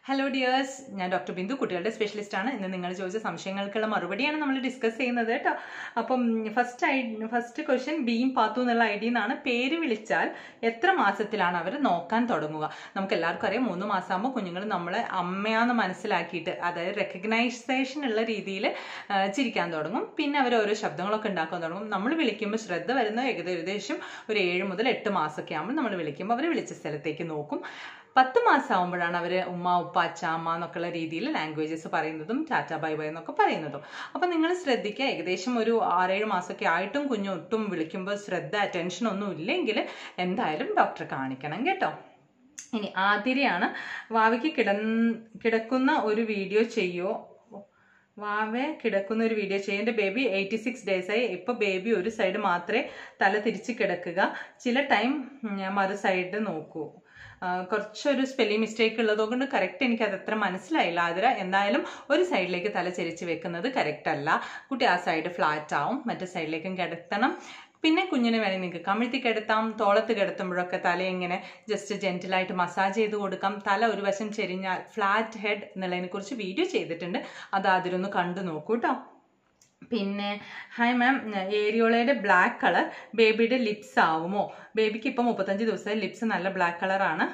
hello dears ഞാൻ doctor Bindu കുട്ടികളുടെ specialist ആണ് ഇന്ന് നിങ്ങൾ ചോദിച്ച സംശയങ്ങൾക്കുള്ള മറുപടിയാണ് നമ്മൾ ഡിസ്കസ് ചെയ്യുന്നത് കേട്ടോ അപ്പം ഫസ്റ്റ് ഐ ഫസ്റ്റ് ക്വസ്റ്റ്യൻ ബീം പാത്തു എന്നുള്ള ഐ ഡി എന്നാണ് പേര് വിളിച്ചാൽ എത്ര മാസത്തിലാണ് അവർ നോക്കാൻ തുടങ്ങുക നമുക്ക് എല്ലാവർക്കും അറിയാം മൂന്ന് മാസമാകുമ്പോൾ കുഞ്ഞുങ്ങൾ നമ്മളെ അമ്മയാന്ന് മനസ്സിലാക്കിയിട്ട് അതായത് റെക്കഗ്നൈസേഷൻ ഉള്ള രീതിയിൽ ചിരിക്കാൻ തുടങ്ങും പിന്നെ അവർ ഓരോ ശബ്ദങ്ങളൊക്കെ ഉണ്ടാക്കാൻ തുടങ്ങും നമ്മൾ വിളിക്കുമ്പോൾ ശ്രദ്ധ വരുന്ന ഏകദേശം ഒരു ഏഴ് മുതൽ എട്ട് മാസമൊക്കെ ആകുമ്പോൾ നമ്മൾ വിളിക്കുമ്പോൾ അവർ വിളിച്ച സ്ഥലത്തേക്ക് നോക്കും പത്ത് മാസം ആകുമ്പോഴാണ് അവർ ഉമ്മ ഉപ്പ അച്ഛ അമ്മ എന്നൊക്കെയുള്ള രീതിയിൽ ലാംഗ്വേജസ് പറയുന്നതും ടാറ്റ ബൈ ബൈ എന്നൊക്കെ പറയുന്നതും അപ്പം നിങ്ങൾ ശ്രദ്ധിക്കുക ഏകദേശം ഒരു ആറേഴ് മാസമൊക്കെ ആയിട്ടും കുഞ്ഞു ഒട്ടും വിളിക്കുമ്പോൾ ശ്രദ്ധ അറ്റൻഷൻ ഒന്നും ഇല്ലെങ്കിൽ എന്തായാലും ഡോക്ടറെ കാണിക്കണം കേട്ടോ ഇനി ആതിരയാണ് വാവയ്ക്ക് കിട കിടക്കുന്ന ഒരു വീഡിയോ ചെയ്യോ വാവെ കിടക്കുന്ന ഒരു വീഡിയോ ചെയ്യും എൻ്റെ ബേബി എയ്റ്റി സിക്സ് ഡേയ്സായി ഇപ്പോൾ ബേബി ഒരു സൈഡ് മാത്രമേ തല തിരിച്ച് കിടക്കുക ചില ടൈം മറു സൈഡ് നോക്കൂ കുറച്ചൊരു സ്പെല്ലിംഗ് മിസ്റ്റേക്ക് ഉള്ളതുകൊണ്ട് കറക്റ്റ് എനിക്ക് അത് അത്ര മനസ്സിലായില്ല അതിൽ എന്തായാലും ഒരു സൈഡിലേക്ക് തല ചെരിച്ച് വെക്കുന്നത് കറക്റ്റ് അല്ല കുട്ടി ആ സൈഡ് ഫ്ലാറ്റ് ആവും മറ്റേ സൈഡിലേക്കും കിടത്തണം പിന്നെ കുഞ്ഞിന് വേണമെങ്കിൽ നിങ്ങൾക്ക് കമിഴ്ത്തി കിടത്താം തോളത്ത് കിടത്തുമ്പോഴൊക്കെ തല ഇങ്ങനെ ജസ്റ്റ് ജെൻറ്റിലായിട്ട് മസാജ് ചെയ്ത് കൊടുക്കാം തല ഒരു വശം ചെരിഞ്ഞാൽ ഫ്ലാറ്റ് ഹെഡ് എന്നുള്ളതിനെ കുറിച്ച് വീഡിയോ ചെയ്തിട്ടുണ്ട് അത് അതിലൊന്ന് കണ്ടു നോക്കൂ കേട്ടോ പിന്നെ ഹായ് മാം ഏരിയോളയുടെ ബ്ലാക്ക് കളർ ബേബിയുടെ ലിപ്സ് ആവുമോ ബേബിക്ക് ഇപ്പോൾ മുപ്പത്തഞ്ച് ദിവസമായി ലിപ്സ് നല്ല ബ്ലാക്ക് കളറാണ്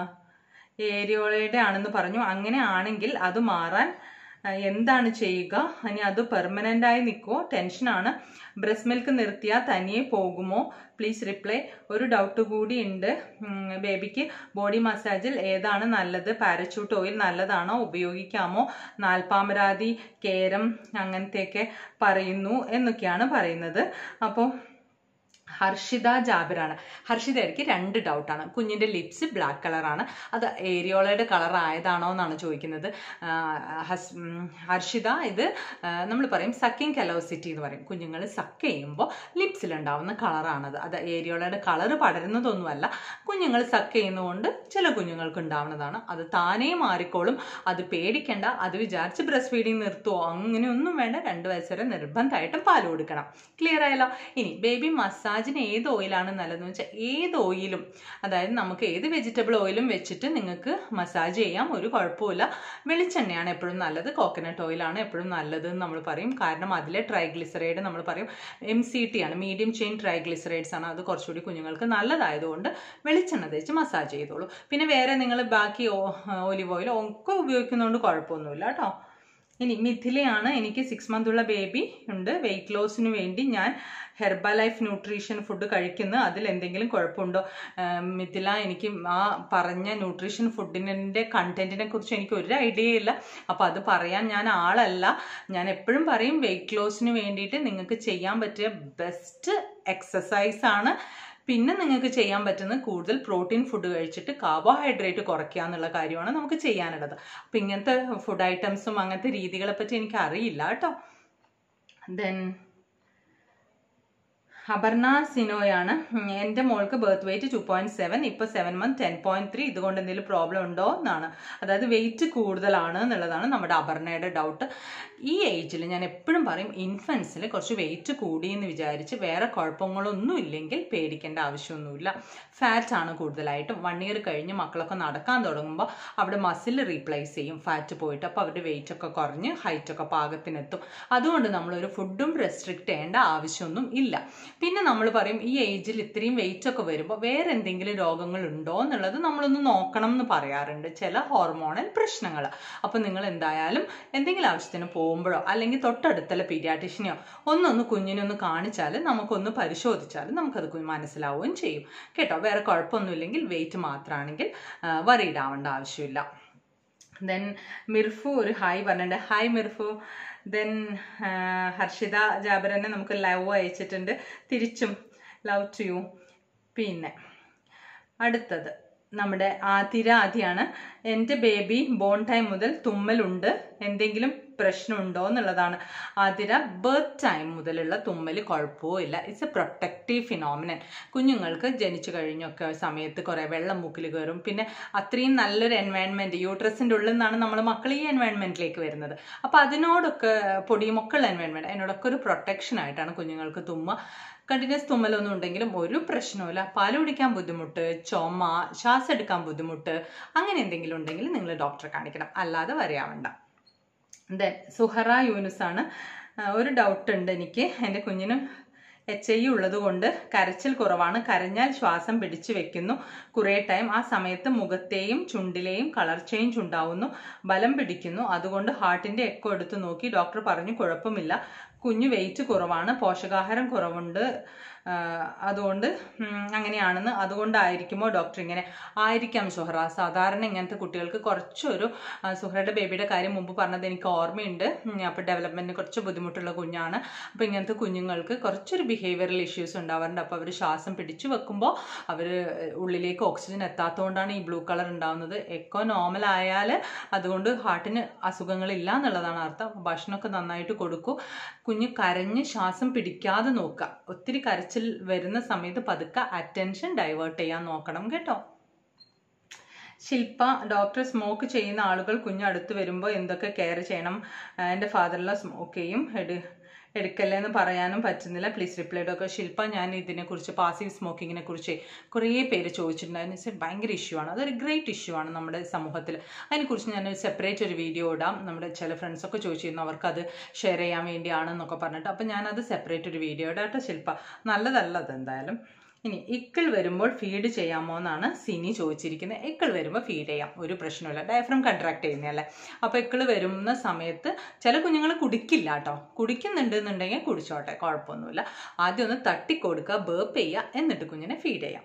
ഏരിയോളയുടെ ആണെന്ന് പറഞ്ഞു അങ്ങനെ ആണെങ്കിൽ അത് മാറാൻ എന്താണ് ചെയ്യുക ഇനി അത് പെർമനൻ്റ് ആയി നിൽക്കുമോ ടെൻഷനാണ് ബ്രസ്റ്റ് മിൽക്ക് നിർത്തിയാൽ തനിയെ പോകുമോ പ്ലീസ് റിപ്ലൈ ഒരു ഡൗട്ട് കൂടി ഉണ്ട് ബേബിക്ക് ബോഡി മസാജിൽ ഏതാണ് നല്ലത് പാരച്യൂട്ട് ഓയിൽ നല്ലതാണോ ഉപയോഗിക്കാമോ നാൽപ്പാമരാതി കേരം അങ്ങനത്തെയൊക്കെ പറയുന്നു എന്നൊക്കെയാണ് പറയുന്നത് അപ്പോൾ ഹർഷിത ജാബിറാണ് ഹർഷിതയ്ക്ക് രണ്ട് ഡൗട്ടാണ് കുഞ്ഞിൻ്റെ ലിപ്സ് ബ്ലാക്ക് കളറാണ് അത് ഏരിയോളയുടെ കളർ ആയതാണോ എന്നാണ് ചോദിക്കുന്നത് ഹസ് ഹർഷിത ഇത് നമ്മൾ പറയും സക്കിങ് കലോസിറ്റി എന്ന് പറയും കുഞ്ഞുങ്ങൾ സക്ക് ചെയ്യുമ്പോൾ ലിപ്സിലുണ്ടാവുന്ന കളറാണത് അത് ഏരിയോളയുടെ കളർ പടരുന്നതൊന്നുമല്ല കുഞ്ഞുങ്ങൾ സക്ക് ചെയ്യുന്നതുകൊണ്ട് ചില കുഞ്ഞുങ്ങൾക്ക് ഉണ്ടാവുന്നതാണ് അത് താനേ മാറിക്കോളും അത് പേടിക്കേണ്ട അത് വിചാരിച്ച് ബ്രസ്റ്റ് ഫീഡിങ് നിർത്തുമോ അങ്ങനെയൊന്നും വേണ്ട രണ്ട് വയസ്സ് വരെ നിർബന്ധമായിട്ടും പാൽ കൊടുക്കണം ക്ലിയർ ആയല്ലോ ഇനി ബേബി മസാജ് മസാജിന് ഏത് ഓയിലാണ് നല്ലതെന്ന് വെച്ചാൽ ഏത് ഓയിലും അതായത് നമുക്ക് ഏത് വെജിറ്റബിൾ ഓയിലും വെച്ചിട്ട് നിങ്ങൾക്ക് മസാജ് ചെയ്യാം ഒരു കുഴപ്പമില്ല വെളിച്ചെണ്ണയാണ് എപ്പോഴും നല്ലത് കോക്കനട്ട് ഓയിലാണ് എപ്പോഴും നല്ലത് എന്ന് നമ്മൾ പറയും കാരണം അതിലെ ട്രൈഗ്ലിസറൈഡ് നമ്മൾ പറയും എം സി ടി ആണ് മീഡിയം ചെയിൻ ട്രൈഗ്ലിസറൈഡ്സ് ആണ് അത് കുറച്ചുകൂടി കുഞ്ഞുങ്ങൾക്ക് നല്ലതായതുകൊണ്ട് വെളിച്ചെണ്ണ തേച്ച് മസാജ് ചെയ്തോളൂ പിന്നെ വേറെ നിങ്ങൾ ബാക്കി ഒലിവ് ഓയിൽ ഒക്കെ ഉപയോഗിക്കുന്നതുകൊണ്ട് കുഴപ്പമൊന്നുമില്ല കേട്ടോ ഇനി മിഥിലയാണ് എനിക്ക് സിക്സ് മന്ത് ഉള്ള ബേബി ഉണ്ട് വെയിറ്റ് ലോസിന് വേണ്ടി ഞാൻ ഹെർബ ലൈഫ് ന്യൂട്രീഷൻ ഫുഡ് കഴിക്കുന്നു അതിൽ എന്തെങ്കിലും കുഴപ്പമുണ്ടോ മിഥില എനിക്ക് ആ പറഞ്ഞ ന്യൂട്രീഷൻ ഫുഡിൻ്റെ കണ്ടന്റിനെ കുറിച്ച് എനിക്ക് ഒരു ഐഡിയ ഇല്ല അപ്പോൾ അത് പറയാൻ ഞാൻ ആളല്ല ഞാൻ എപ്പോഴും പറയും വെയിറ്റ് ലോസിന് വേണ്ടിയിട്ട് നിങ്ങൾക്ക് ചെയ്യാൻ പറ്റിയ ബെസ്റ്റ് എക്സസൈസ് ആണ് പിന്നെ നിങ്ങൾക്ക് ചെയ്യാൻ പറ്റുന്ന കൂടുതൽ പ്രോട്ടീൻ ഫുഡ് കഴിച്ചിട്ട് കാർബോഹൈഡ്രേറ്റ് കുറയ്ക്കുക എന്നുള്ള കാര്യമാണ് നമുക്ക് ചെയ്യാനുള്ളത് അപ്പം ഇങ്ങനത്തെ ഫുഡ് ഐറ്റംസും അങ്ങനത്തെ രീതികളെ പറ്റി എനിക്ക് അറിയില്ല കേട്ടോ ദെൻ അപർണ സിനോയാണ് എൻ്റെ മോൾക്ക് birth weight two point seven ഇപ്പോൾ seven month ten point three ഇതുകൊണ്ട് എന്തെങ്കിലും പ്രോബ്ലം ഉണ്ടോ എന്നാണ് അതായത് വെയിറ്റ് കൂടുതലാണ് എന്നുള്ളതാണ് നമ്മുടെ അപർണയുടെ ഡൗട്ട് ഈ ഏജിൽ ഞാൻ എപ്പോഴും പറയും ഇൻഫൻസിൽ കുറച്ച് വെയിറ്റ് കൂടി എന്ന് വിചാരിച്ച് വേറെ കുഴപ്പങ്ങളൊന്നും ഇല്ലെങ്കിൽ പേടിക്കേണ്ട ആവശ്യമൊന്നുമില്ല ഫാറ്റ് ആണ് കൂടുതലായിട്ടും വൺ ഇയർ കഴിഞ്ഞ് മക്കളൊക്കെ നടക്കാൻ തുടങ്ങുമ്പോൾ അവിടെ മസിൽ റീപ്ലേസ് ചെയ്യും ഫാറ്റ് പോയിട്ട് അപ്പോൾ അവരുടെ വെയിറ്റ് ഒക്കെ കുറഞ്ഞ് ഹൈറ്റ് ഒക്കെ പാകത്തിനെത്തും അതുകൊണ്ട് നമ്മളൊരു ഫുഡും റെസ്ട്രിക്റ്റ് ചെയ്യേണ്ട ആവശ്യമൊന്നും ഇല്ല പിന്നെ നമ്മൾ പറയും ഈ ഏജിൽ ഇത്രയും വെയിറ്റ് ഒക്കെ വരുമ്പോൾ വേറെ എന്തെങ്കിലും രോഗങ്ങൾ ഉണ്ടോ എന്നുള്ളത് നമ്മളൊന്ന് നോക്കണം എന്ന് പറയാറുണ്ട് ചില ഹോർമോണൽ പ്രശ്നങ്ങൾ അപ്പോൾ നിങ്ങൾ എന്തായാലും എന്തെങ്കിലും ആവശ്യത്തിന് പോകുമ്പോഴോ അല്ലെങ്കിൽ തൊട്ടടുത്തുള്ള പീഡിയാട്രിഷ്യനെയോ ഒന്നൊന്ന് കുഞ്ഞിനൊന്ന് കാണിച്ചാൽ നമുക്കൊന്ന് പരിശോധിച്ചാൽ നമുക്കത് മനസ്സിലാവുകയും ചെയ്യും കേട്ടോ വേറെ കുഴപ്പമൊന്നുമില്ലെങ്കിൽ വെയിറ്റ് മാത്രമാണെങ്കിൽ വറീഡ് ആവേണ്ട ആവശ്യമില്ല ദെൻ മിർഫു ഒരു ഹായ് പറഞ്ഞിട്ടുണ്ട് ഹായ് മിർഫു ദെൻ ഹർഷിത ജാബരനെ നമുക്ക് ലവ് അയച്ചിട്ടുണ്ട് തിരിച്ചും ലവ് ടു യു പിന്നെ അടുത്തത് നമ്മുടെ ആതിര ആദിയാണ് എൻ്റെ ബേബി ബോൺ ടൈം മുതൽ തുമ്മലുണ്ട് എന്തെങ്കിലും പ്രശ്നമുണ്ടോ എന്നുള്ളതാണ് ആതിര ബർത്ത് ടൈം മുതലുള്ള തുമ്മൽ കുഴപ്പവും ഇല്ല ഇറ്റ്സ് എ പ്രൊട്ടക്റ്റീവ് ഫിനോമിനൻ കുഞ്ഞുങ്ങൾക്ക് ജനിച്ചു കഴിഞ്ഞൊക്കെ സമയത്ത് കുറേ വെള്ളം മൂക്കിൽ കയറും പിന്നെ അത്രയും നല്ലൊരു എൻവയൺമെൻറ്റ് യൂട്രസിൻ്റെ ഉള്ളിൽ നിന്നാണ് നമ്മൾ മക്കൾ ഈ എൻവയൺമെൻറ്റിലേക്ക് വരുന്നത് അപ്പോൾ അതിനോടൊക്കെ പൊടിയുമൊക്കെയുള്ള എൻവയൺമെൻറ്റ് അതിനോടൊക്കെ ഒരു പ്രൊട്ടക്ഷൻ ആയിട്ടാണ് കുഞ്ഞുങ്ങൾക്ക് തുമ്മ കണ്ടിന്യൂസ് തുമ്മലൊന്നും ഉണ്ടെങ്കിലും ഒരു പ്രശ്നവുമില്ല പാല് കുടിക്കാൻ ബുദ്ധിമുട്ട് ചുമ ശ്വാസം എടുക്കാൻ ബുദ്ധിമുട്ട് അങ്ങനെ എന്തെങ്കിലും ഉണ്ടെങ്കിൽ നിങ്ങൾ ഡോക്ടറെ കാണിക്കണം അല്ലാതെ വരെയാവണ്ട ദെൻ സുഹറ യൂനുസ് ആണ് ആ, ഒരു ഡൗട്ട് ഉണ്ട് എനിക്ക് എൻ്റെ കുഞ്ഞിന് എച്ച് ഐ ഉള്ളത് കൊണ്ട് കരച്ചിൽ കുറവാണ് കരഞ്ഞാൽ ശ്വാസം പിടിച്ചു വെക്കുന്നു കുറേ ടൈം ആ സമയത്ത് മുഖത്തെയും ചുണ്ടിലെയും കളർ ചേഞ്ച് ഉണ്ടാവുന്നു ബലം പിടിക്കുന്നു അതുകൊണ്ട് ഹാർട്ടിൻ്റെ എക്കോ എടുത്ത് നോക്കി ഡോക്ടർ പറഞ്ഞു കുഴപ്പമില്ല കുഞ്ഞു വെയിറ്റ് കുറവാണ് പോഷകാഹാരം കുറവുണ്ട് ആ, അതുകൊണ്ട് ഉം, അങ്ങനെയാണെന്ന് അതുകൊണ്ടായിരിക്കുമോ ഡോക്ടർ ഇങ്ങനെ ആയിരിക്കാം സുഹറ സാധാരണ ഇങ്ങനത്തെ കുട്ടികൾക്ക് കുറച്ചൊരു ആ, സുഹറയുടെ ബേബിയുടെ കാര്യം മുമ്പ് പറഞ്ഞത് എനിക്ക് ഓർമ്മയുണ്ട് അപ്പോൾ ഡെവലപ്മെൻറ്റിന് കുറച്ച് ബുദ്ധിമുട്ടുള്ള കുഞ്ഞാണ് അപ്പോൾ ഇങ്ങനത്തെ കുഞ്ഞുങ്ങൾക്ക് കുറച്ചൊരു ബിഹേവിയറൽ ഇഷ്യൂസ് ഉണ്ടാവാറുണ്ട് അപ്പോൾ അവർ ശ്വാസം പിടിച്ചു വെക്കുമ്പോൾ അവർ ഉള്ളിലേക്ക് ഓക്സിജൻ എത്താത്തതുകൊണ്ടാണ് ഈ ബ്ലൂ കളർ ഉണ്ടാവുന്നത് എക്കോ നോർമൽ ആയാൽ അതുകൊണ്ട് ഹാർട്ടിന് അസുഖങ്ങളില്ല എന്നുള്ളതാണ് അർത്ഥം ഭക്ഷണമൊക്കെ നന്നായിട്ട് കൊടുക്കൂ കുഞ്ഞ് കരഞ്ഞ് ശ്വാസം പിടിക്കാതെ നോക്കുക ഒത്തിരി കരച്ചിൽ വരുന്ന സമയത്ത് പതുക്കെ അറ്റൻഷൻ ഡൈവേർട്ട് ചെയ്യാൻ നോക്കണം കേട്ടോ ശില്പ ഡോക്ടർ സ്മോക്ക് ചെയ്യുന്ന ആളുകൾ കുഞ്ഞടുത്ത് വരുമ്പോൾ എന്തൊക്കെ കെയർ ചെയ്യണം ആ, എൻ്റെ ഫാദറിലെ സ്മോക്ക് ചെയ്യും എടു എടുക്കല്ലേ എന്ന് പറയാനും പറ്റുന്നില്ല പ്ലീസ് റിപ്ലൈ ഡോക്ടർ ശില്പ ഞാൻ ഇതിനെക്കുറിച്ച് പാസീവ് സ്മോക്കിങ്ങിനെ കുറിച്ച് കുറേ പേര് ചോദിച്ചിട്ടുണ്ടായിരുന്നു ഇറ്റ്സ് എ ഭയങ്കര ഇഷ്യൂ ആണ് അതൊരു ഗ്രേറ്റ് ഇഷ്യൂ ആണ് നമ്മുടെ സമൂഹത്തിൽ അതിനെക്കുറിച്ച് ഞാൻ സെപ്പറേറ്റ് ഒരു വീഡിയോ ഇടാം നമ്മുടെ ചില ഫ്രണ്ട്സൊക്കെ ചോദിച്ചിരുന്നു അവർക്കത് ഷെയർ ചെയ്യാൻ വേണ്ടിയാണെന്നൊക്കെ പറഞ്ഞിട്ട് അപ്പോൾ ഞാനത് സെപ്പറേറ്റ് ഒരു വീഡിയോ ഇടാം കേട്ടോ ശില്പ നല്ലതല്ല അത് എന്തായാലും ഇനി ഇക്കിൾ വരുമ്പോൾ ഫീഡ് ചെയ്യാമോ എന്നാണ് സിനി ചോദിച്ചിരിക്കുന്നത് ഇക്കിൾ വരുമ്പോൾ ഫീഡ് ചെയ്യാം ഒരു പ്രശ്നമില്ല ഡയഫ്രം കൺട്രാക്ട് ചെയ്യുന്നതല്ലേ അപ്പോൾ ഇക്കിൾ വരുന്ന സമയത്ത് ചില കുഞ്ഞുങ്ങൾ കുടിക്കില്ല കേട്ടോ കുടിക്കുന്നുണ്ട് എന്നുണ്ടെങ്കിൽ കുടിച്ചോട്ടെ കുഴപ്പമൊന്നുമില്ല ആദ്യം ഒന്ന് തട്ടിക്കൊടുക്കുക ബേപ്പ് ചെയ്യുക എന്നിട്ട് കുഞ്ഞിനെ ഫീഡ് ചെയ്യാം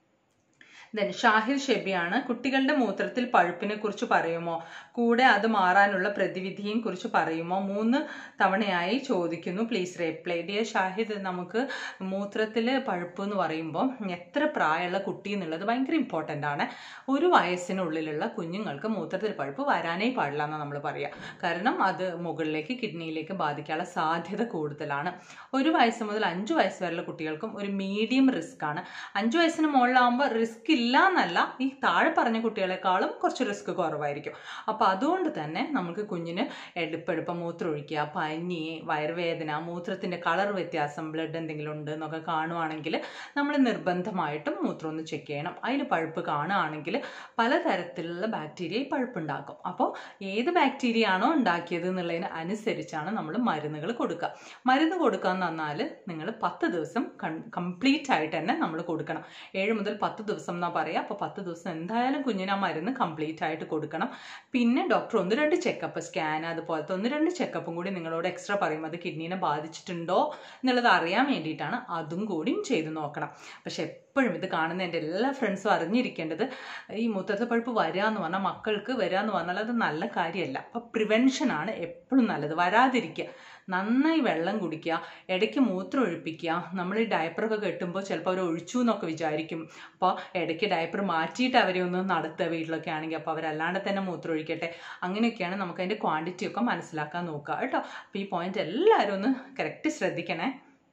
ദെൻ ഷാഹിർ ഷെബിയാണ് കുട്ടികളുടെ മൂത്രത്തിൽ പഴുപ്പിനെ കുറിച്ച് പറയുമോ കൂടെ അത് മാറാനുള്ള പ്രതിവിധിയും കുറിച്ച് പറയുമോ മൂന്ന് തവണയായി ചോദിക്കുന്നു പ്ലീസ് റിപ്ലൈ ഡിയർ ഷാഹിദ് നമുക്ക് മൂത്രത്തിൽ പഴുപ്പ് എന്ന് പറയുമ്പോൾ എത്ര പ്രായമുള്ള കുട്ടി എന്നുള്ളത് ഭയങ്കര ഇമ്പോർട്ടൻ്റ് ആണ് ഒരു വയസ്സിനുള്ളിലുള്ള കുഞ്ഞുങ്ങൾക്ക് മൂത്രത്തിൽ പഴുപ്പ് വരാനേ പാടില്ല എന്നാണ് നമ്മൾ പറയുക കാരണം അത് മുകളിലേക്ക് കിഡ്നിയിലേക്ക് ബാധിക്കാനുള്ള സാധ്യത കൂടുതലാണ് ഒരു വയസ്സ് മുതൽ അഞ്ച് വയസ്സ് വരെയുള്ള കുട്ടികൾക്കും ഒരു മീഡിയം റിസ്ക് ആണ് അഞ്ച് വയസ്സിന് മുകളിലാകുമ്പോൾ റിസ്ക് ഇല്ല എന്നല്ല ഈ താഴെ പറഞ്ഞ കുട്ടികളെക്കാളും കുറച്ച് റിസ്ക് കുറവായിരിക്കും അപ്പോൾ അതുകൊണ്ട് തന്നെ നമുക്ക് കുഞ്ഞിന് എടുപ്പെടുപ്പം മൂത്രം ഒഴിക്കുക പനി വയറുവേദന മൂത്രത്തിൻ്റെ കളർ വ്യത്യാസം ബ്ലഡ് എന്തെങ്കിലും ഉണ്ട് എന്നൊക്കെ കാണുവാണെങ്കിൽ നമ്മൾ നിർബന്ധമായിട്ടും മൂത്രം ഒന്ന് ചെക്ക് ചെയ്യണം അതിൽ പഴുപ്പ് കാണുകയാണെങ്കിൽ പലതരത്തിലുള്ള ബാക്ടീരിയ ഈ പഴുപ്പുണ്ടാക്കും അപ്പോൾ ഏത് ബാക്ടീരിയ ആണോ ഉണ്ടാക്കിയത് എന്നുള്ളതിന് അനുസരിച്ചാണ് നമ്മൾ മരുന്നുകൾ കൊടുക്കുക മരുന്ന് കൊടുക്കുക എന്ന് പറഞ്ഞാൽ നിങ്ങൾ പത്ത് ദിവസം കംപ്ലീറ്റ് ആയിട്ട് തന്നെ നമ്മൾ കൊടുക്കണം ഏഴ് മുതൽ പത്ത് ദിവസം എന്നാ പറയുക അപ്പോൾ പത്ത് ദിവസം എന്തായാലും കുഞ്ഞിന് ആ മരുന്ന് കംപ്ലീറ്റ് ആയിട്ട് കൊടുക്കണം പിന്നെ ഡോക്ടർ ഒന്ന് രണ്ട് ചെക്കപ്പ് സ്കാൻ അതുപോലത്തെ ഒന്ന് രണ്ട് ചെക്കപ്പും കൂടി നിങ്ങളോട് എക്സ്ട്രാ പറയും അത് കിഡ്നീനെ ബാധിച്ചിട്ടുണ്ടോ എന്നുള്ളത് അറിയാൻ വേണ്ടിയിട്ടാണ് അതും കൂടിയും ചെയ്ത് നോക്കണം പക്ഷെ എപ്പോഴും ഇത് കാണുന്ന എൻ്റെ എല്ലാ ഫ്രണ്ട്സും അറിഞ്ഞിരിക്കേണ്ടത് ഈ മൂത്രത്തെ പഴുപ്പ് വരിക എന്ന് പറഞ്ഞാൽ മക്കൾക്ക് വരിക എന്ന് പറഞ്ഞാൽ അത് നല്ല കാര്യമല്ല അപ്പോൾ പ്രിവെൻഷനാണ് എപ്പോഴും നല്ലത് വരാതിരിക്കുക നന്നായി വെള്ളം കുടിക്കുക ഇടയ്ക്ക് മൂത്രം ഒഴിപ്പിക്കുക നമ്മൾ ഈ ഡയപ്പറൊക്കെ കെട്ടുമ്പോൾ ചിലപ്പോൾ അവർ ഒഴിച്ചു എന്നൊക്കെ വിചാരിക്കും അപ്പോൾ ഇടയ്ക്ക് ഡയപ്പർ മാറ്റിയിട്ട് അവരെ ഒന്ന് നടത്തുക വീട്ടിലൊക്കെ ആണെങ്കിൽ അപ്പോൾ അവരല്ലാണ്ട് തന്നെ മൂത്രം ഒഴിക്കട്ടെ അങ്ങനെയൊക്കെയാണ് നമുക്ക് അതിൻ്റെ ക്വാണ്ടിറ്റി ഒക്കെ മനസ്സിലാക്കാൻ നോക്കുക കേട്ടോ അപ്പോൾ ഈ പോയിന്റ് എല്ലാവരും ഒന്ന് കറക്റ്റ് ശ്രദ്ധിക്കണേ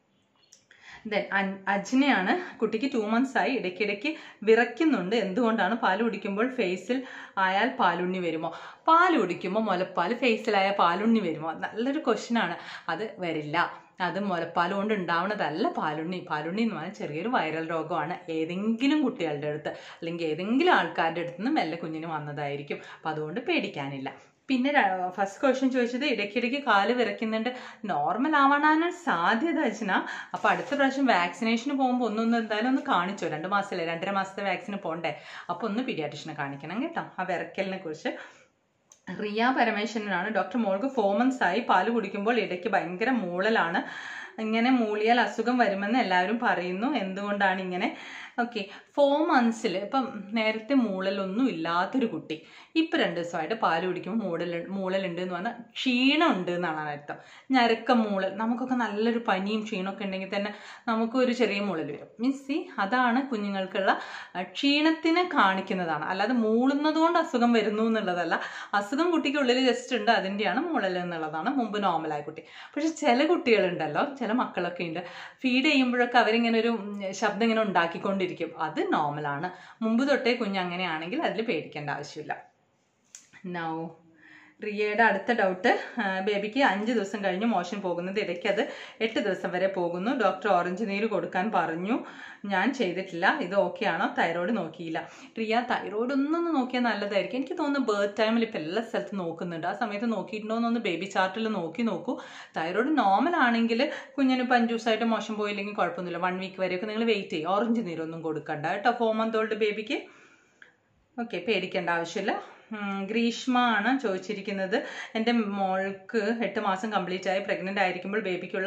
ദെൻ അജ്നയാണ് കുട്ടിക്ക് ടു മന്ത്സ് ആയി ഇടയ്ക്കിടയ്ക്ക് വിറയ്ക്കുന്നുണ്ട് എന്തുകൊണ്ടാണ് പാൽ കുടിക്കുമ്പോൾ ഫേസിൽ ആയാൽ പാലുണ്ണി വരുമോ പാൽ കുടിക്കുമ്പോൾ മുലപ്പാൽ ഫേസിലായ പാലുണ്ണി വരുമോ നല്ലൊരു ക്വസ്റ്റ്യൻ ആണ് അത് വരില്ല അത് മുലപ്പാൽ കൊണ്ട് ഉണ്ടാവുന്നതല്ല പാലുണ്ണി പാലുണ്ണി എന്ന് പറഞ്ഞാൽ ചെറിയൊരു വൈറൽ രോഗമാണ് ഏതെങ്കിലും കുട്ടികളുടെ അടുത്ത് അല്ലെങ്കിൽ ഏതെങ്കിലും ആൾക്കാരുടെ അടുത്ത് നിന്ന് മെല്ലെ കുഞ്ഞിന് വന്നതായിരിക്കും അപ്പം അതുകൊണ്ട് പേടിക്കാനില്ല പിന്നെ ഫസ്റ്റ് ക്വസ്റ്റ്യൻ ചോദിച്ചത് ഇടയ്ക്കിടയ്ക്ക് കാല് വിറയ്ക്കുന്നുണ്ട് നോർമൽ ആവാനാണ് സാധ്യത അച്ഛന അപ്പോൾ അടുത്ത പ്രാവശ്യം വാക്സിനേഷന് പോകുമ്പോൾ ഒന്നൊന്ന് എന്തായാലും ഒന്ന് കാണിച്ചോ രണ്ട് മാസമല്ലേ രണ്ടര മാസത്തെ വാക്സിന് പോകണ്ടേ അപ്പോൾ ഒന്ന് പീഡിയാട്രിഷനെ കാണിക്കണം കേട്ടോ ആ വിറയ്ക്കലിനെ കുറിച്ച് റിയ പരമേശ്വരനാണ് ഡോക്ടർ മോൾക്ക് ഫോർ മന്ത്സ് ആയി പാല് കുടിക്കുമ്പോൾ ഇടയ്ക്ക് ഭയങ്കര മൂളലാണ് ഇങ്ങനെ മൂളിയാൽ അസുഖം വരുമെന്ന് എല്ലാവരും പറയുന്നു എന്തുകൊണ്ടാണ് ഇങ്ങനെ ഓക്കെ ഫോർ മന്ത്സിൽ ഇപ്പം നേരത്തെ മൂളലൊന്നും ഇല്ലാത്തൊരു കുട്ടി ഇപ്പം രണ്ട് ദിവസമായിട്ട് പാല് കുടിക്കുമ്പോൾ മൂടൽ മൂളലുണ്ട് എന്ന് പറഞ്ഞാൽ ക്ഷീണം ഉണ്ട് എന്നാണ് അർത്ഥം ഞരക്കം മൂളൽ നമുക്കൊക്കെ നല്ലൊരു പനിയും ക്ഷീണമൊക്കെ ഉണ്ടെങ്കിൽ തന്നെ നമുക്ക് ഒരു ചെറിയ മൂളൽ വരും മീൻസ് സി അതാണ് കുഞ്ഞുങ്ങൾക്കുള്ള അഹ്, ക്ഷീണത്തിനെ കാണിക്കുന്നതാണ് അല്ലാതെ മൂളുന്നത് കൊണ്ട് അസുഖം വരുന്നു എന്നുള്ളതല്ല അസുഖം കുട്ടിക്ക് ഉള്ളിൽ ജസ്റ്റ് ഉണ്ട് അതിൻ്റെയാണ് മൂളൽ എന്നുള്ളതാണ് മുമ്പ് നോർമലായ കുട്ടി പക്ഷെ ചില കുട്ടികളുണ്ടല്ലോ ചില മക്കളൊക്കെ ഉണ്ട് ഫീഡ് ചെയ്യുമ്പോഴൊക്കെ അവരിങ്ങനെ ഒരു ഉം, ശബ്ദം ഇങ്ങനെ ഉണ്ടാക്കിക്കൊണ്ടിരിക്കും അത് നോർമലാണ് മുമ്പ് തൊട്ടേ കുഞ്ഞ് അങ്ങനെയാണെങ്കിൽ അതിൽ പേടിക്കേണ്ട ആവശ്യമില്ല നൗ റിയയുടെ അടുത്ത ഡൗട്ട് ബേബിക്ക് അഞ്ച് ദിവസം കഴിഞ്ഞ് മോഷൻ പോകുന്നത് ഇടയ്ക്ക് അത് എട്ട് ദിവസം വരെ പോകുന്നു ഡോക്ടർ ഓറഞ്ച് നീര് കൊടുക്കാൻ പറഞ്ഞു ഞാൻ ചെയ്തിട്ടില്ല ഇത് ഓക്കെ ആണോ തൈറോയ്ഡ് നോക്കിയില്ല റിയ തൈറോയ്ഡ് ഒന്നൊന്ന് നോക്കിയാൽ നല്ലതായിരിക്കും എനിക്ക് തോന്നുന്നു ബർത്ത് ടൈമിൽ ഇപ്പോൾ എല്ലാ സ്ഥലത്തും നോക്കുന്നുണ്ട് ആ സമയത്ത് നോക്കിയിട്ടുണ്ടോ എന്നൊന്ന് ബേബി ചാർട്ടിൽ നോക്കി നോക്കൂ തൈറോയ്ഡ് നോർമൽ ആണെങ്കിൽ കുഞ്ഞിന് ഇപ്പം അഞ്ച് ദിവസമായിട്ട് മോശം പോയില്ലെങ്കിൽ കുഴപ്പമൊന്നുമില്ല വൺ വീക്ക് വരെയൊക്കെ നിങ്ങൾ വെയിറ്റ് ചെയ്യും ഓറഞ്ച് നീരൊന്നും കൊടുക്കണ്ട കേട്ടോ ഫോർ മന്ത് ഓൾഡ് ബേബിക്ക് ഓക്കെ പേടിക്കേണ്ട ആവശ്യമില്ല ഉം, ഗ്രീഷ്മ ആണ് ചോദിച്ചിരിക്കുന്നത് എൻ്റെ മോൾക്ക് എട്ട് മാസം കംപ്ലീറ്റ് ആയി പ്രഗ്നൻ്റ് ആയിരിക്കുമ്പോൾ ബേബിക്കുള്ള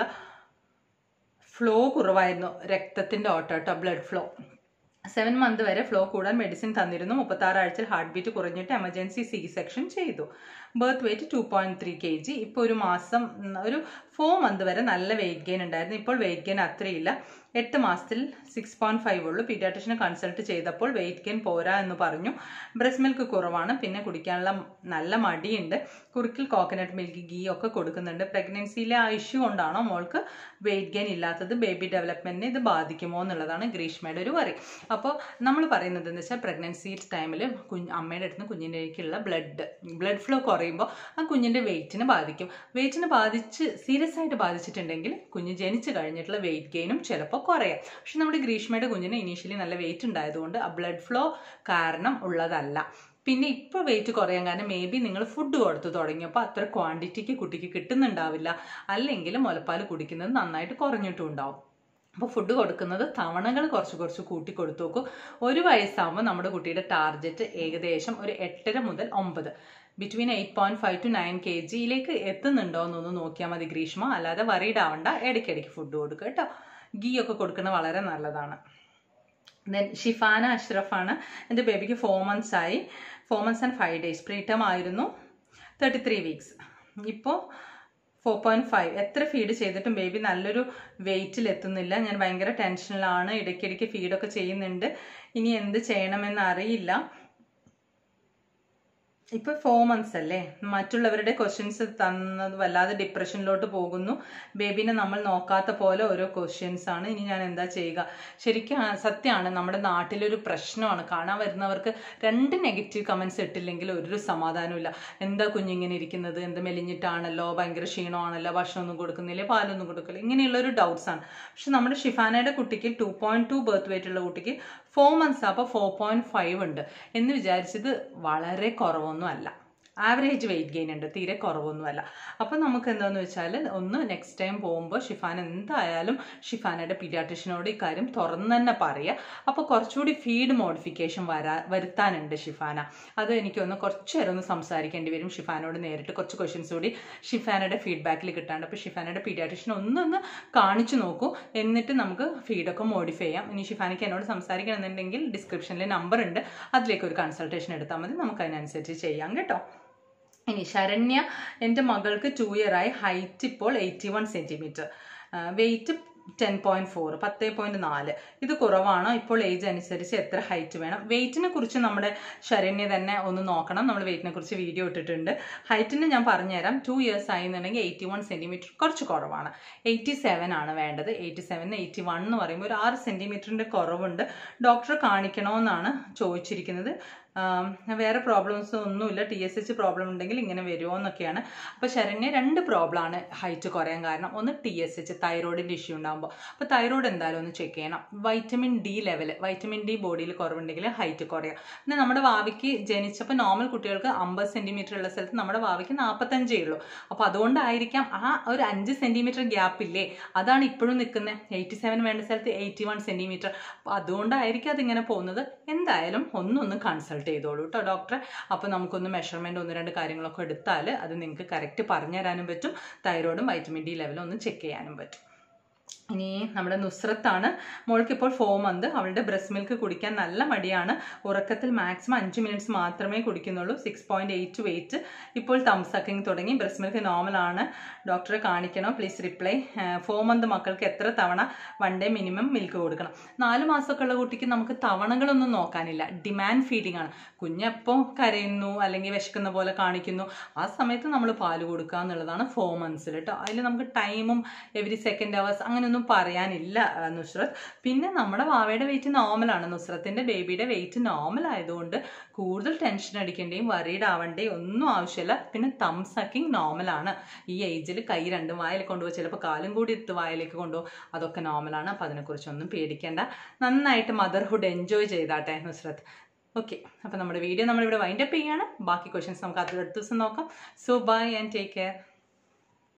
ഫ്ലോ കുറവായിരുന്നു രക്തത്തിൻ്റെ ഓട്ടം കേട്ടോ ബ്ലഡ് ഫ്ലോ സെവൻ മന്ത് വരെ ഫ്ലോ കൂടാൻ മെഡിസിൻ തന്നിരുന്നു മുപ്പത്താറ് ആഴ്ചയിൽ ഹാർട്ട് ബീറ്റ് കുറഞ്ഞിട്ട് എമർജൻസി സി സെക്ഷൻ ചെയ്തു birth weight two point three K G ഇപ്പോൾ ഒരു മാസം ഉം, ഒരു ഫോർ മന്ത് വരെ നല്ല വെയിറ്റ് ഗെയിൻ ഉണ്ടായിരുന്നു ഇപ്പോൾ വെയിറ്റ് ഗെയിൻ അത്രയില്ല എട്ട് മാസത്തിൽ സിക്സ് പോയിന്റ് ഫൈവ് ഉള്ളൂ പീഡിയാട്രിഷനെ കൺസൾട്ട് ചെയ്തപ്പോൾ വെയിറ്റ് ഗെയിൻ പോരാ എന്ന് പറഞ്ഞു ബ്രസ്റ്റ് മിൽക്ക് കുറവാണ് പിന്നെ കുടിക്കാനുള്ള നല്ല മടിയുണ്ട് കുറുക്കിൽ കോക്കനട്ട് മിൽക്ക് ഗീ ഒക്കെ കൊടുക്കുന്നുണ്ട് പ്രഗ്നൻസിയിലെ ആ ഇഷ്യൂ കൊണ്ടാണോ മോൾക്ക് വെയിറ്റ് ഗെയിൻ ഇല്ലാത്തത് ബേബി ഡെവലപ്മെന്റിനെ ഇത് ബാധിക്കുമോ എന്നുള്ളതാണ് ഗ്രീഷ്മയുടെ ഒരു വറി അപ്പോൾ നമ്മൾ പറയുന്നത് എന്ന് വെച്ചാൽ പ്രഗ്നൻസി ടൈമിൽ കുഞ്ഞ് അമ്മയുടെ അടുത്ത് നിന്ന് കുഞ്ഞിൻ്റെക്കുള്ള ബ്ലഡ് ബ്ലഡ് ഫ്ലോ കുറയുമ്പോൾ ആ കുഞ്ഞിൻ്റെ വെയിറ്റിനെ ബാധിക്കും വെയിറ്റിനെ ബാധിച്ച് സീരിയസ് ആയിട്ട് ബാധിച്ചിട്ടുണ്ടെങ്കിൽ കുഞ്ഞ് ജനിച്ചു കഴിഞ്ഞിട്ടുള്ള വെയിറ്റ് ഗെയിനും ചിലപ്പോൾ കുറയാം പക്ഷെ നമ്മുടെ ഗ്രീഷ്മയുടെ കുഞ്ഞിന് ഇനീഷ്യലി നല്ല വെയിറ്റ് ഉണ്ടായതുകൊണ്ട് ആ ബ്ലഡ് ഫ്ലോ കാരണം ഉള്ളതല്ല പിന്നെ ഇപ്പോൾ വെയിറ്റ് കുറയാൻ കാരണം മേ ബി നിങ്ങൾ ഫുഡ് കൊടുത്തു തുടങ്ങിയപ്പോൾ അത്ര ക്വാണ്ടിറ്റിക്ക് കുട്ടിക്ക് കിട്ടുന്നുണ്ടാവില്ല അല്ലെങ്കിൽ മുലപ്പാൽ കുടിക്കുന്നത് നന്നായിട്ട് കുറഞ്ഞിട്ടും ഉണ്ടാവും അപ്പോൾ ഫുഡ് കൊടുക്കുന്നത് തവണകൾ കുറച്ച് കുറച്ച് കൂട്ടി കൊടുത്തു നോക്കൂ ഒരു വയസ്സാകുമ്പോൾ നമ്മുടെ കുട്ടിയുടെ ടാർഗറ്റ് ഏകദേശം ഒരു എട്ടര മുതൽ ഒമ്പത് between eight point five to nine K ജിയിലേക്ക് എത്തുന്നുണ്ടോ എന്നൊന്ന് നോക്കിയാൽ മതി ഗ്രീഷ്മ അല്ലാതെ വറീഡ് ആവണ്ട ഇടയ്ക്കിടയ്ക്ക് ഫുഡ് കൊടുക്കുക കേട്ടോ ഗീ ഒക്കെ കൊടുക്കുന്നത് വളരെ നല്ലതാണ് ദെൻ ഷിഫാന അഷ്റഫാണ് എൻ്റെ ബേബിക്ക് ഫോർ മന്ത്സ് ആയി four months and five days preterm ആയിരുന്നു തേർട്ടി ത്രീ വീക്സ് ഇപ്പോൾ ഫോർ പോയിന്റ് ഫൈവ് എത്ര ഫീഡ് ചെയ്തിട്ടും ബേബി നല്ലൊരു വെയിറ്റിൽ എത്തുന്നില്ല ഞാൻ ഭയങ്കര ടെൻഷനിലാണ് ഇടയ്ക്കിടയ്ക്ക് ഫീഡൊക്കെ ചെയ്യുന്നുണ്ട് ഇനി എന്ത് ചെയ്യണമെന്ന് അറിയില്ല ഇപ്പൊ ഫോർ മന്ത്സ് അല്ലേ മറ്റുള്ളവരുടെ ക്വസ്റ്റ്യൻസ് തന്നത് വല്ലാതെ ഡിപ്രഷനിലോട്ട് പോകുന്നു ബേബിനെ നമ്മൾ നോക്കാത്ത പോലെ ഓരോ ക്വസ്റ്റ്യൻസ് ആണ് ഇനി ഞാൻ എന്താ ചെയ്യുക ശരിക്കും ആ, സത്യമാണ് നമ്മുടെ നാട്ടിലൊരു പ്രശ്നമാണ് കാണാൻ വരുന്നവർക്ക് രണ്ട് നെഗറ്റീവ് കമന്റ്സ് ഇട്ടില്ലെങ്കിൽ ഒരു സമാധാനമില്ല എന്താ കുഞ്ഞിങ്ങനെ ഇരിക്കുന്നത് എന്ത് മെലിഞ്ഞിട്ടാണല്ലോ ഭയങ്കര ക്ഷീണമാണല്ലോ ഭക്ഷണമൊന്നും കൊടുക്കുന്നില്ല പാലൊന്നും കൊടുക്കില്ല ഇങ്ങനെയുള്ള ഒരു ഡൗട്ട്സ് ആണ് പക്ഷെ നമ്മുടെ ഷിഫാനയുടെ കുട്ടിക്ക് two point two birth weight ഉള്ള കുട്ടിക്ക് ഫോർ മന്ത്സ് അപ്പോൾ ഫോർ പോയിന്റ് ഫൈവ് ഉണ്ട് എന്ന് വിചാരിച്ചത് വളരെ കുറവൊന്നും അല്ല ആവറേജ് വെയിറ്റ് ഗെയിൻ ഉണ്ട് തീരെ കുറവൊന്നുമല്ല അപ്പോൾ നമുക്ക് എന്താണെന്ന് വെച്ചാൽ ഒന്ന് നെക്സ്റ്റ് ടൈം പോകുമ്പോൾ ഷിഫാൻ എന്തായാലും ഷിഫാനയുടെ പീഡിയാട്രിഷ്യനോട് ഈ കാര്യം തുറന്ന് തന്നെ പറയുക അപ്പോൾ കുറച്ചുകൂടി ഫീഡ് മോഡിഫിക്കേഷൻ വരാ വരുത്താനുണ്ട് ഷിഫാന അത് എനിക്കൊന്ന് കുറച്ച് നേരം ഒന്ന് സംസാരിക്കേണ്ടി വരും ഷിഫാനോട് നേരിട്ട് കുറച്ച് ക്വസ്റ്റ്യൻസ് കൂടി ഷിഫാനയുടെ ഫീഡ്ബാക്കിൽ കിട്ടാണ്ട് അപ്പോൾ ഷിഫാനയുടെ പീഡിയാട്രിഷ്യൻ ഒന്നൊന്ന് കാണിച്ചു നോക്കൂ എന്നിട്ട് നമുക്ക് ഫീഡൊക്കെ മോഡിഫൈ ചെയ്യാം ഇനി ഷിഫാനയ്ക്ക് എന്നോട് സംസാരിക്കണമെന്നുണ്ടെങ്കിൽ ഡിസ്ക്രിപ്ഷനിൽ നമ്പർ ഉണ്ട് അതിലേക്ക് ഒരു കൺസൾട്ടേഷൻ എടുത്താൽ മതി നമുക്ക് അതിനനുസരിച്ച് ചെയ്യാം കേട്ടോ ഇനി ശരണ്യ എൻ്റെ മകൾക്ക് ടു ഇയർ ആയി ഹൈറ്റ് ഇപ്പോൾ eighty one centimetre weight ten point four പത്ത് പോയിന്റ് നാല് ഇത് കുറവാണോ ഇപ്പോൾ ഏജ് അനുസരിച്ച് എത്ര ഹൈറ്റ് വേണം വെയിറ്റിനെ കുറിച്ച് നമ്മുടെ ശരണ്യ തന്നെ ഒന്ന് നോക്കണം നമ്മൾ വെയിറ്റിനെ കുറിച്ച് വീഡിയോ ഇട്ടിട്ടുണ്ട് ഹൈറ്റിന് ഞാൻ പറഞ്ഞുതരാം ടു ഇയേഴ്സ് ആയി എന്നുണ്ടെങ്കിൽ എയ്റ്റി വൺ സെൻറ്റിമീറ്റർ കുറച്ച് കുറവാണ് എയ്റ്റി സെവൻ ആണ് വേണ്ടത് എയ്റ്റി സെവൻ എയ്റ്റി വൺ എന്ന് പറയുമ്പോൾ ഒരു ആറ് സെൻറ്റിമീറ്ററിൻ്റെ കുറവുണ്ട് ഡോക്ടറെ കാണിക്കണമെന്നാണ് ചോദിച്ചിരിക്കുന്നത് ആം, വേറെ പ്രോബ്ലംസ് ഒന്നുമില്ല ടി എസ് എച്ച് പ്രോബ്ലം ഉണ്ടെങ്കിൽ ഇങ്ങനെ വരുമോ എന്നൊക്കെയാണ് അപ്പോൾ ശരണ്യ രണ്ട് പ്രോബ്ലമാണ് ഹൈറ്റ് കുറയാൻ കാരണം ഒന്ന് ടി എസ് എച്ച് തൈറോയിഡിൻ്റെ ഇഷ്യൂ ഉണ്ടാകുമ്പോൾ അപ്പോൾ തൈറോയിഡ് എന്തായാലും ഒന്ന് ചെക്ക് ചെയ്യണം vitamin D level vitamin D ബോഡിയിൽ കുറവുണ്ടെങ്കിൽ ഹൈറ്റ് കുറയാം പിന്നെ നമ്മുടെ വാവിക്ക് ജനിച്ചപ്പോൾ നോർമൽ കുട്ടികൾക്ക് അമ്പത് സെൻറ്റിമീറ്റർ ഉള്ള സ്ഥലത്ത് നമ്മുടെ വാവിക്ക് നാൽപ്പത്തഞ്ചേ ഉള്ളൂ അപ്പോൾ അതുകൊണ്ടായിരിക്കാം ആ ഒരു അഞ്ച് സെൻറ്റിമീറ്റർ ഗ്യാപ്പ് ഇല്ലേ അതാണ് ഇപ്പോഴും നിൽക്കുന്നത് എയ്റ്റി സെവൻ വേണ്ട സ്ഥലത്ത് എയ്റ്റി വൺ സെൻറ്റിമീറ്റർ അപ്പോൾ അതുകൊണ്ടായിരിക്കും അതിങ്ങനെ പോകുന്നത് എന്തായാലും ഒന്നൊന്ന് കൺസൾട്ട് ചെയ്തോളൂ കേട്ടോ ഡോക്ടറെ അപ്പോൾ നമുക്കൊന്ന് മെഷർമെൻറ്റ് ഒന്ന് രണ്ട് കാര്യങ്ങളൊക്കെ എടുത്താൽ അത് നിങ്ങൾക്ക് കറക്റ്റ് പറഞ്ഞു തരാനും പറ്റും തൈറോയിഡും വൈറ്റമിൻ ഡി ലെവലും ഒന്ന് ചെക്ക് ചെയ്യാനും പറ്റും ഇനി നമ്മുടെ നുസ്രത്താണ് മോൾക്ക് ഇപ്പോൾ ഫോർ മന്ത് അവളുടെ ബ്രസ്റ്റ് മിൽക്ക് കുടിക്കാൻ നല്ല മടിയാണ് ഉറക്കത്തിൽ മാക്സിമം അഞ്ച് മിനിറ്റ്സ് മാത്രമേ കുടിക്കുന്നുള്ളൂ സിക്സ് പോയിന്റ് എയ്റ്റ് വെയിറ്റ് ഇപ്പോൾ തംസക്കിങ് തുടങ്ങി ബ്രസ്റ്റ് മിൽക്ക് നോർമലാണ് ഡോക്ടറെ കാണിക്കണോ പ്ലീസ് റിപ്ലൈ ഫോർ മന്ത് മക്കൾക്ക് എത്ര തവണ വൺ ഡേ മിനിമം മിൽക്ക് കൊടുക്കണം നാല് മാസമൊക്കെ ഉള്ള കുട്ടിക്ക് നമുക്ക് തവണകളൊന്നും നോക്കാനില്ല ഡിമാൻഡ് ഫീഡിംഗ് ആണ് കുഞ്ഞെപ്പോൾ കരയുന്നു അല്ലെങ്കിൽ വിശക്കുന്ന പോലെ കാണിക്കുന്നു ആ സമയത്ത് നമ്മൾ പാല് കൊടുക്കുക എന്നുള്ളതാണ് ഫോർ മന്ത്സിൽ കേട്ടോ അതിൽ നമുക്ക് ടൈമും എവരി സെക്കൻഡ് അവേഴ്സ് അങ്ങനെയൊന്നും പറയാനില്ല ആ, നുസ്രത്ത് പിന്നെ നമ്മുടെ വാവയുടെ വെയിറ്റ് നോർമലാണ് നുസ്രത്തിന്റെ ബേബിയുടെ വെയിറ്റ് നോർമൽ ആയതുകൊണ്ട് കൂടുതൽ ടെൻഷൻ അടിക്കേണ്ടിയും വറീഡ് ആവേണ്ടയും ഒന്നും ആവശ്യമില്ല പിന്നെ തം സക്കിങ് നോർമലാണ് ഈ ഏജിൽ കൈ രണ്ടും വായിൽ കൊണ്ടുപോകും ചിലപ്പോൾ കാലും കൂടി എടുത്ത് വായിലേക്ക് കൊണ്ടുപോകും അതൊക്കെ നോർമലാണ് അപ്പോൾ അതിനെക്കുറിച്ചൊന്നും പേടിക്കേണ്ട നന്നായിട്ട് മദർഹുഡ് എൻജോയ് ചെയ്താട്ടെ നുസ്രത്ത് ഓക്കെ അപ്പോൾ നമ്മുടെ വീഡിയോ നമ്മളിവിടെ വൈൻഡപ്പ് ചെയ്യാണ് ബാക്കി ക്വസ്റ്റ്യൻസ് നമുക്ക് അടുത്ത ദിവസം നോക്കാം so bye and take care